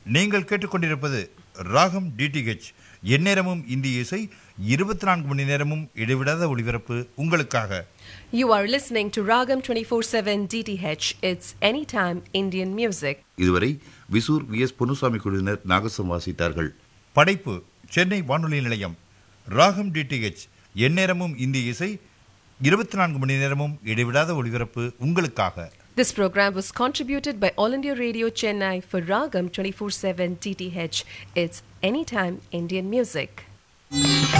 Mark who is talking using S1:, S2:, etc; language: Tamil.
S1: நீங்கள் கேட்டுக்கொண்டிருப்பது ராகம் டிடிஹெச் எந்நேரமும் இந்திய இசை இருபத்தி நான்கு மணி நேரமும் இடைவிடாத ஒளிபரப்பு உங்களுக்காக
S2: You are listening to Ragam 24/7 DTH. It's anytime Indian music.
S3: இதுவரை விசூர் வி எஸ் பொன்னுசாமி குழுவினர் நாகசம் வாசித்தார்கள்
S1: படைப்பு சென்னை வானொலி நிலையம் ராகம் டிடிஹெச் எந்நேரமும் இந்திய இசை இருபத்தி நான்கு மணி நேரமும் இடைவிடாத ஒளிபரப்பு உங்களுக்காக
S2: This program was contributed by All India Radio Chennai for Ragam 24/7 DTH. It's anytime Indian music.